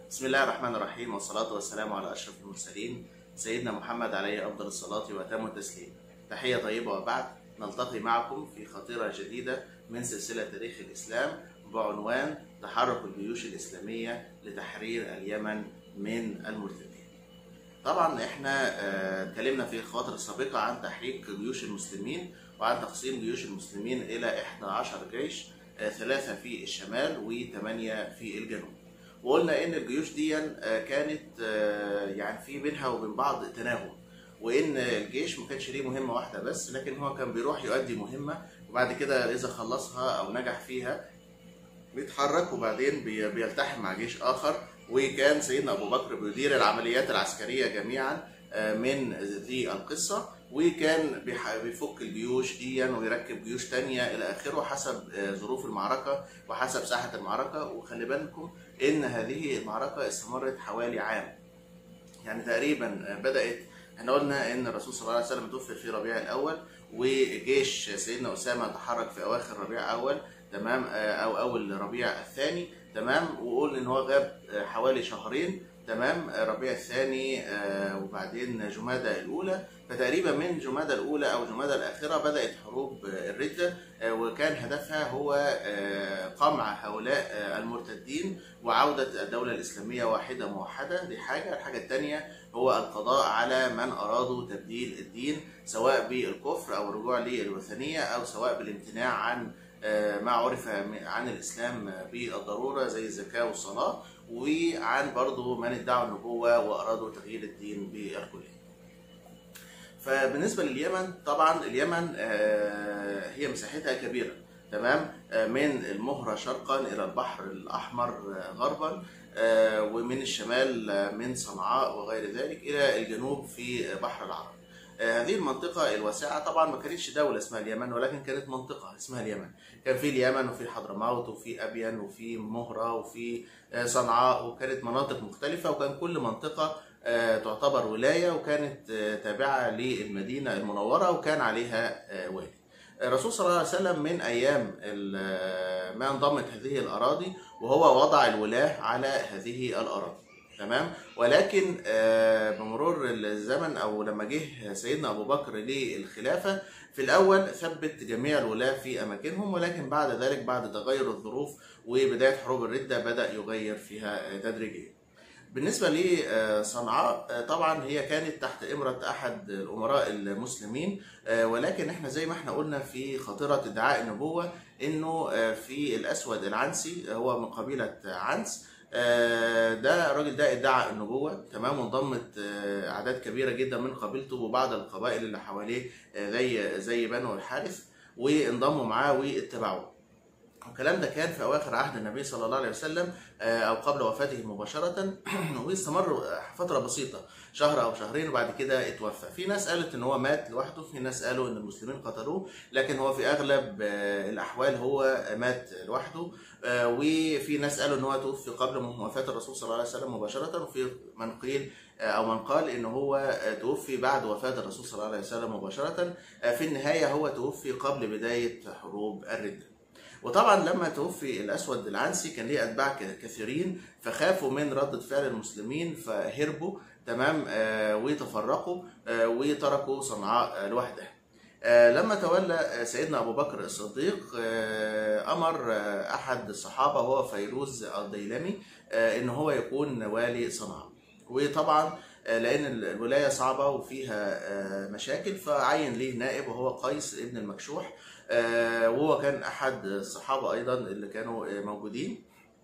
بسم الله الرحمن الرحيم والصلاة والسلام على أشرف المرسلين سيدنا محمد عليه أفضل الصلاة وأتم التسليم تحية طيبة وبعد نلتقي معكم في خطيرة جديدة من سلسلة تاريخ الإسلام بعنوان تحرك الجيوش الإسلامية لتحرير اليمن من المرتدين طبعا احنا آه، اتكلمنا في الخواطر السابقة عن تحريك جيوش المسلمين وعن تقسيم جيوش المسلمين إلى 11 جيش آه، ثلاثة في الشمال وثمانية في الجنوب وقلنا ان الجيوش دي آه، كانت آه، يعني في بينها وبين بعض تناغم وان الجيش ما كانش ليه مهمه واحده بس لكن هو كان بيروح يؤدي مهمه وبعد كده اذا خلصها او نجح فيها بيتحرك وبعدين بي- بيلتحم مع جيش اخر وكان سيدنا ابو بكر بيدير العمليات العسكريه جميعا آه، من ذي القصه وكان بيح- بيفك الجيوش دي ويركب جيوش تانية الى اخره حسب آه، ظروف المعركه وحسب ساحه المعركه وخلي بالكم ان هذه المعركه استمرت حوالي عام يعني تقريبا بدات احنا قلنا ان الرسول صلى الله عليه وسلم توفي في ربيع الاول وجيش سيدنا اسامه تحرك في اواخر ربيع الاول تمام آه، او اول ربيع الثاني تمام وقول ان هو غاب آه، حوالي شهرين تمام آه، ربيع الثاني آه، وبعدين جمادى الاولى فتقريبا من جمادى الاولى او جمادى الاخره بدات حروب آه، الرده آه، وكان هدفها هو آه، قمع هؤلاء آه، المرتدين وعودة الدولة الإسلامية واحدة موحدة دي حاجة الحاجة الثانية هو القضاء على من أرادوا تبديل الدين سواء بالكفر أو الرجوع للوثنية أو سواء بالامتناع عن آه، ما عرف عن الإسلام بالضرورة زي الزكاة والصلاة وعن برضو من ادعوا النبوة وأرادوا تغيير الدين بالكلية فبالنسبة لليمن طبعا اليمن آه، هي مساحتها كبيرة تمام آه، من المهرة شرقا إلى البحر الأحمر آه، غربا آه، ومن الشمال آه، من صنعاء وغير ذلك إلى الجنوب في بحر العرب آه، هذه المنطقة الواسعة طبعا ما كانتش دولة اسمها اليمن ولكن كانت منطقة اسمها اليمن كان في اليمن وفي حضرموت وفي أبين وفي مهرة وفي آه، صنعاء وكانت مناطق مختلفة وكان كل منطقة آه، تعتبر ولاية وكانت آه، تابعة للمدينة المنورة وكان عليها آه، والي الرسول صلى الله عليه وسلم من أيام ال- ما انضمت هذه الأراضي وهو وضع الولاة على هذه الأراضي تمام ولكن آه، بمرور الزمن او لما جه سيدنا ابو بكر للخلافه في الاول ثبت جميع الولاة في اماكنهم ولكن بعد ذلك بعد تغير الظروف وبدايه حروب الرده بدا يغير فيها آه، تدريجيا بالنسبة لصنعاء آه، طبعا هي كانت تحت إمرة أحد الأمراء المسلمين آه، ولكن احنا زي ما احنا قلنا في خطيرة ادعاء النبوة انه آه، في الأسود العنسي آه، هو من قبيلة عنس آه، ده الراجل ده ادعى النبوة تمام وانضمت آه، أعداد كبيرة جدا من قبيلته وبعض القبائل اللي حواليه آه، زي زي بنو الحارث وانضموا معاه واتبعوه الكلام ده كان في اواخر عهد النبي صلى الله عليه وسلم آه، او قبل وفاته مباشره واستمر فتره بسيطه شهر او شهرين وبعد كده اتوفى في ناس قالت ان هو مات لوحده في ناس قالوا ان المسلمين قتلوه لكن هو في اغلب آه، الاحوال هو مات لوحده آه، وفي ناس قالوا ان هو توفي قبل من وفاه الرسول صلى الله عليه وسلم مباشره وفي من قيل آه، او من قال ان هو آه، توفي بعد وفاه الرسول صلى الله عليه وسلم مباشره آه، في النهايه هو توفي قبل بدايه حروب الرده وطبعا لما توفي الاسود العنسي كان ليه اتباع ك- كثيرين فخافوا من رده فعل المسلمين فهربوا تمام آه وتفرقوا آه وتركوا صنعاء آه لوحدها آه لما تولى آه، سيدنا ابو بكر الصديق آه امر آه احد الصحابه وهو فيروز الديلمي آه ان هو يكون والي صنعاء وطبعا آه، لان ال- الولايه صعبه وفيها آه، مشاكل فعين ليه نائب وهو قيس ابن المكشوح آه، وهو كان احد الصحابه ايضا اللي كانوا آه، موجودين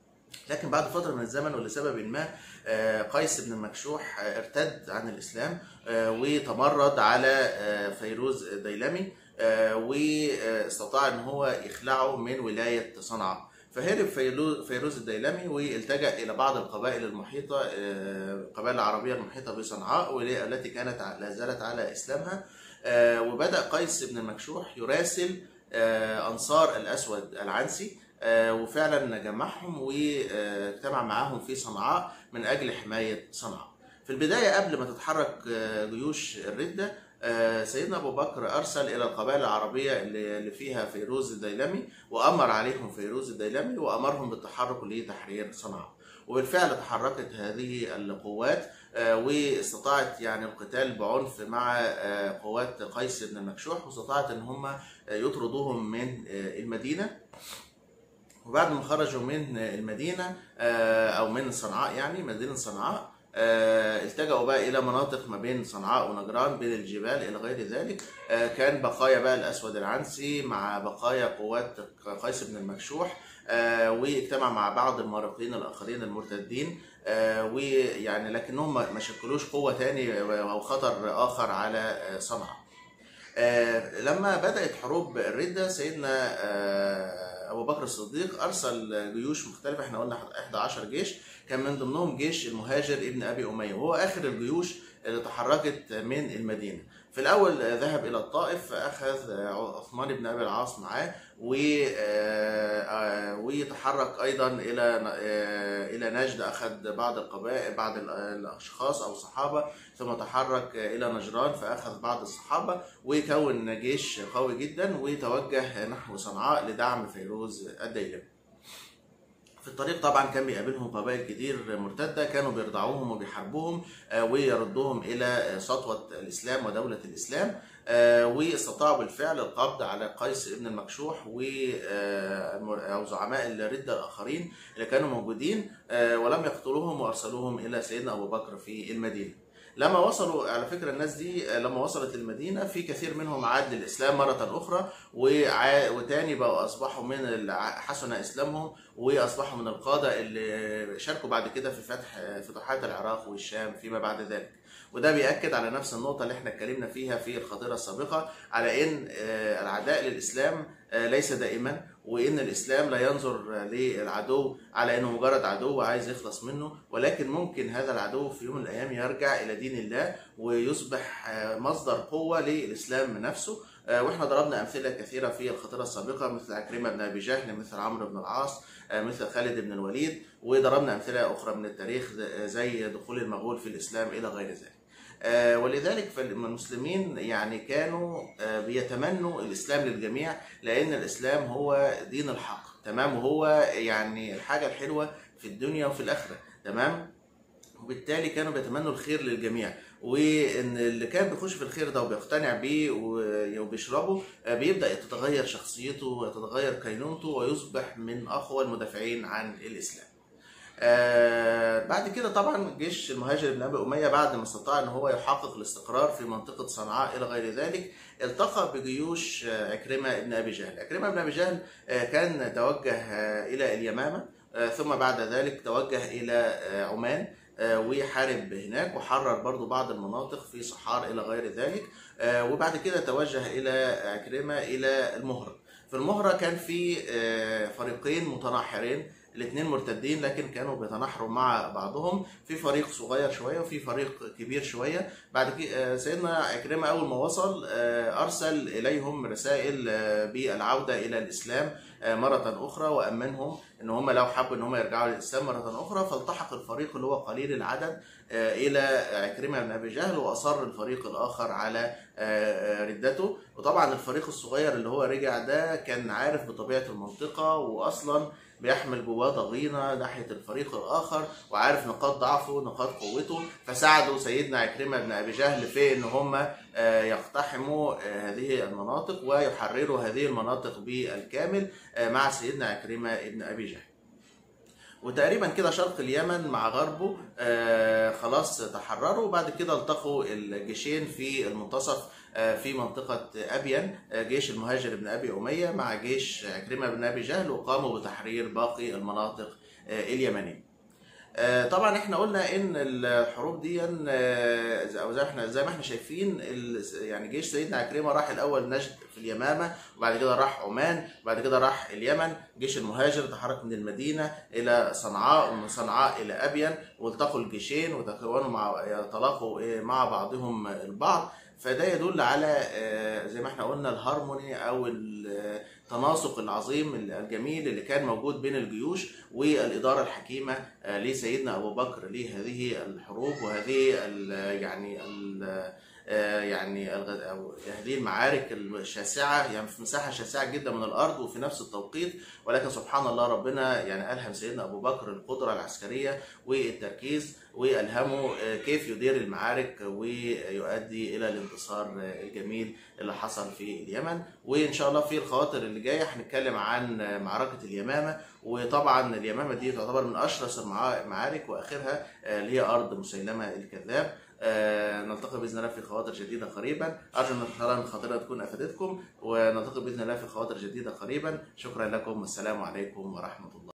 لكن بعد فتره من الزمن ولسبب ما آه، قيس بن المكشوح آه، ارتد عن الاسلام آه، وتمرد على آه، فيروز ديلمي آه، واستطاع ان هو يخلعه من ولايه صنعاء فهرب فيلو- فيروز الديلمي والتجا الى بعض القبائل المحيطه آه، القبائل العربيه المحيطه بصنعاء والتي كانت ع- لا زالت على اسلامها آه، وبدا قيس بن المكشوح يراسل آه، انصار الاسود العنسي آه، وفعلا جمعهم واجتمع معاهم في صنعاء من اجل حمايه صنعاء. في البدايه قبل ما تتحرك آه، جيوش الرده آه، سيدنا ابو بكر ارسل الى القبائل العربيه اللي اللي فيها فيروز الديلمي وامر عليهم فيروز الديلمي وامرهم بالتحرك لتحرير صنعاء. وبالفعل تحركت هذه القوات واستطاعت يعني القتال بعنف مع قوات قيس بن المكشوح واستطاعت ان هم يطردوهم من المدينه وبعد ما خرجوا من المدينه او من صنعاء يعني مدينه صنعاء التجأوا بقى إلى مناطق ما بين صنعاء ونجران بين الجبال إلى غير ذلك كان بقايا بقى الأسود العنسي مع بقايا قوات قيس بن المكشوح واجتمع مع بعض المارقين الآخرين المرتدين ويعني لكنهم ما شكلوش قوة تاني أو خطر آخر على صنعاء لما بدأت حروب الردة سيدنا ابو بكر الصديق ارسل جيوش مختلفه احنا قلنا 11 جيش كان من ضمنهم جيش المهاجر ابن ابي اميه وهو اخر الجيوش اللي تحركت من المدينه في الاول ذهب الى الطائف فاخذ عثمان بن ابي العاص معاه ويتحرك ايضا الى الى نجد اخذ بعض القبائل بعض الاشخاص او الصحابه ثم تحرك الى نجران فاخذ بعض الصحابه وكون جيش قوي جدا وتوجه نحو صنعاء لدعم فيروز الديلمي في الطريق طبعا كان بيقابلهم قبائل كتير مرتده كانوا بيرضعوهم وبيحاربوهم ويردوهم الى سطوه الاسلام ودوله الاسلام واستطاعوا بالفعل القبض على قيس ابن المكشوح و او زعماء الرده الاخرين اللي كانوا موجودين ولم يقتلوهم وارسلوهم الى سيدنا ابو بكر في المدينه. لما وصلوا على فكره الناس دي لما وصلت المدينه في كثير منهم عاد للاسلام مره اخرى وع... وتاني بقوا اصبحوا من حسن اسلامهم واصبحوا من القاده اللي شاركوا بعد كده في فتح فتوحات العراق والشام فيما بعد ذلك. وده بيأكد على نفس النقطة اللي احنا اتكلمنا فيها في الخطيرة السابقة على ان العداء للإسلام ليس دائما وان الإسلام لا ينظر للعدو على انه مجرد عدو وعايز يخلص منه ولكن ممكن هذا العدو في يوم من الأيام يرجع إلى دين الله ويصبح مصدر قوة للإسلام نفسه واحنا ضربنا امثله كثيره في الخطيره السابقه مثل عكرمه بن ابي جهل مثل عمرو بن العاص مثل خالد بن الوليد وضربنا امثله اخرى من التاريخ زي دخول المغول في الاسلام الى غير ذلك. ولذلك فالمسلمين يعني كانوا بيتمنوا الاسلام للجميع لان الاسلام هو دين الحق تمام وهو يعني الحاجه الحلوه في الدنيا وفي الاخره تمام وبالتالي كانوا بيتمنوا الخير للجميع وان اللي كان بيخش في الخير ده وبيقتنع بيه وبيشربه بيبدا تتغير شخصيته وتتغير كينونته ويصبح من اقوى المدافعين عن الاسلام. آه بعد كده طبعا جيش المهاجر بن ابي اميه بعد ما استطاع ان هو يحقق الاستقرار في منطقه صنعاء الى غير ذلك التقى بجيوش عكرمه بن ابي جهل، عكرمه بن ابي جهل كان توجه الى اليمامه ثم بعد ذلك توجه الى عمان وحارب هناك وحرر برضو بعض المناطق في صحار الى غير ذلك وبعد كده توجه الى عكرمه الى المهره. في المهره كان في فريقين متناحرين الاثنين مرتدين لكن كانوا بيتناحروا مع بعضهم في فريق صغير شويه وفي فريق كبير شويه بعد كده سيدنا عكرمه اول ما وصل ارسل اليهم رسائل بالعوده الى الاسلام مرة أخرى وأمنهم إن هم لو حبوا إن هم يرجعوا للإسلام مرة أخرى فالتحق الفريق اللي هو قليل العدد إلى عكرمة بن أبي جهل وأصر الفريق الآخر على ردته وطبعا الفريق الصغير اللي هو رجع ده كان عارف بطبيعة المنطقة وأصلا بيحمل جواه ضغينه ناحيه الفريق الاخر وعارف نقاط ضعفه نقاط قوته فساعدوا سيدنا عكرمه بن ابي جهل في ان هم يقتحموا هذه المناطق ويحرروا هذه المناطق بالكامل مع سيدنا عكرمه بن ابي جهل. وتقريبا كده شرق اليمن مع غربه خلاص تحرروا وبعد كده التقوا الجيشين في المنتصف في منطقة أبين جيش المهاجر بن أبي أمية مع جيش عكرمة بن أبي جهل وقاموا بتحرير باقي المناطق اليمنية. طبعا احنا قلنا ان الحروب دي او زي ما احنا زي ما احنا شايفين يعني جيش سيدنا عكرمه راح الاول نجد في اليمامه وبعد كده راح عمان وبعد كده راح اليمن جيش المهاجر تحرك من المدينه الى صنعاء ومن صنعاء الى ابين والتقوا الجيشين وتكونوا مع تلاقوا مع بعضهم البعض فده يدل على زي ما احنا قلنا الهارموني او التناسق العظيم الجميل اللي كان موجود بين الجيوش والاداره الحكيمه لسيدنا ابو بكر لهذه الحروب وهذه ال يعني ال آه، يعني الغ- أو هذه المعارك الشاسعة يعني في مساحة شاسعة جدا من الأرض وفي نفس التوقيت ولكن سبحان الله ربنا يعني ألهم سيدنا أبو بكر القدرة العسكرية والتركيز وألهمه آه، كيف يدير المعارك ويؤدي إلى الانتصار آه، الجميل اللي حصل في اليمن وإن شاء الله في الخواطر اللي جاية هنتكلم عن آه، معركة اليمامة وطبعا اليمامة دي تعتبر من أشرس المعا- المعارك وآخرها آه، اللي هي أرض مسيلمة الكذاب آه، نلتقي باذن الله في خواطر جديده قريبا ارجو ان فعلا الخاطره تكون افادتكم ونلتقي باذن الله في خواطر جديده قريبا شكرا لكم والسلام عليكم ورحمه الله